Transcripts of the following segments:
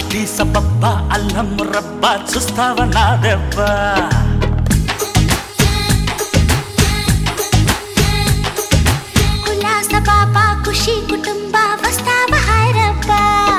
అడ్డి సబబ్బ అల్లం రబ్బ చూస్తావా నా దెబ్బ ఉల్లాస పాప ఖుషి కుటుంబ వస్తావ హైరప్ప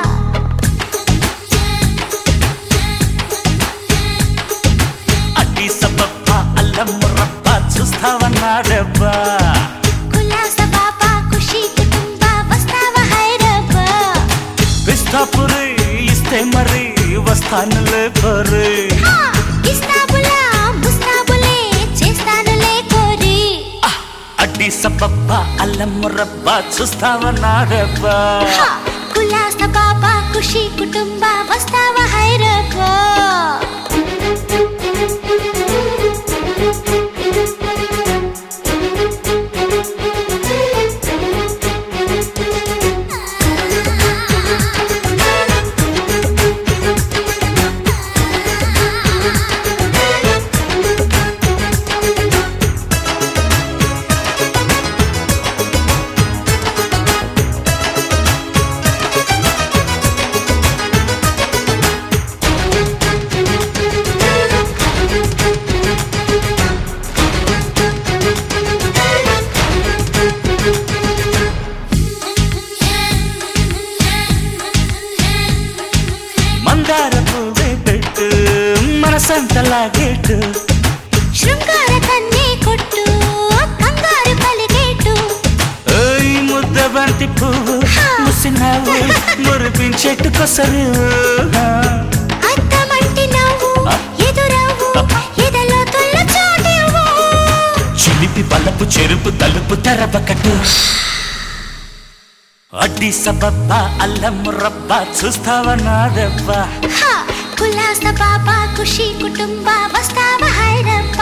అడ్డి సబబ్బ అల్లం రబ్బ చూస్తావా నా దెబ్బ ఉల్లాస పాప ఖుషి కుటుంబ వస్తావ హైరప్ప పిస్తాపురి ఇస్తే మరి వస్తానులే పరి హా, ఇస్తాబులా ముస్తాబులే చేస్తానులే కోరి అడ్డి సబబ్బ అల్లం రబ్బ చూస్తావా నా దెబ్బ హా, ఉల్లాస పాప ఖుషి కుటుంబ వస్తావ హైరప్ప మందార పువ్వే పెట్టు మనసంతలాగేటు శృంగార కన్నే కొట్టు కంగారు పలిగేటు ఓయ్ ముద్ద బంతి పువ్వు ముసినావు మురిపించెట్టు కొసరు అద్దమంటి నవ్వు ఎదురవ్వు ఎదలో తొల్ల చోటివ్వు చిలిపి బలపు చెరుపు తలుపు తెరవకటు అడ్డి సబబ్బ అల్లం రబ్బ చూస్తావా నా దెబ్బ హా, కులాస పాప ఖుషి కుటుంబ వస్తావ హైరప్ప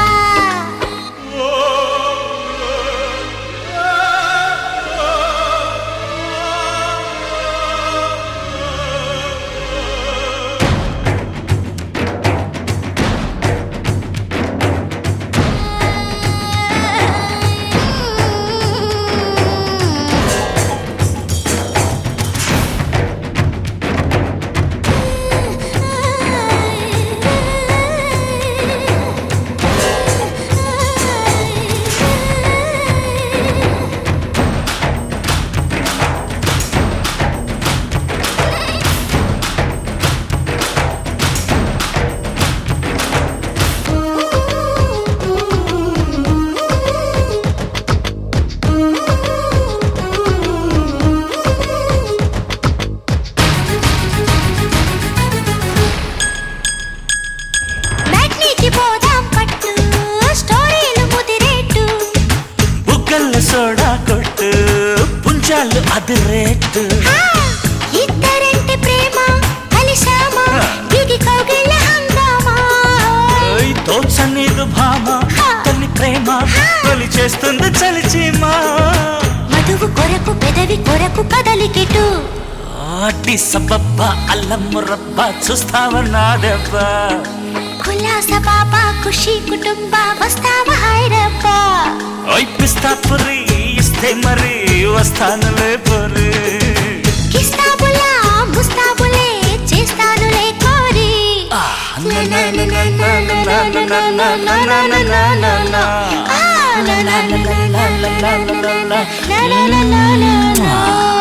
మ్యాట్నీకి పోదాం పట్టు స్టోరీలు ముదిరేట్టు బుగ్గల్ల సోడా కొట్టు పుంజాలు అది రేటు హా, ఇద్దరంటే ప్రేమ కలిశామా దిగి కౌగిళ్ళ హంగామా ఓయ్ తోచనీదు భామ తల్లి ప్రేమ తొలి చేస్తుంది చలిచీమా మధువు కొరకు పెదవి కొరకు కదలికెటు అడ్డి సబబ్బ అల్లం రబ్బ చూస్తావా నా దెబ్బ కులాస పాప ఖుషి కుటుంబ వస్తావ హైరప్ప ఓయ్ పిస్తా పురి ఇస్తే మరి వస్తానులే పొరి కిస్తాబులా ముస్తాబులే చేస్తానులే కోరి ఆ, నా, నా, నా, నా, నా, నా, నా, నా, నా, నా, నా, నా, నా, నా, నా. ఆ, లా, లా, లా, లా, లా, లా, లా, లా, లా, లా, లా, లా, లా, లా, లా.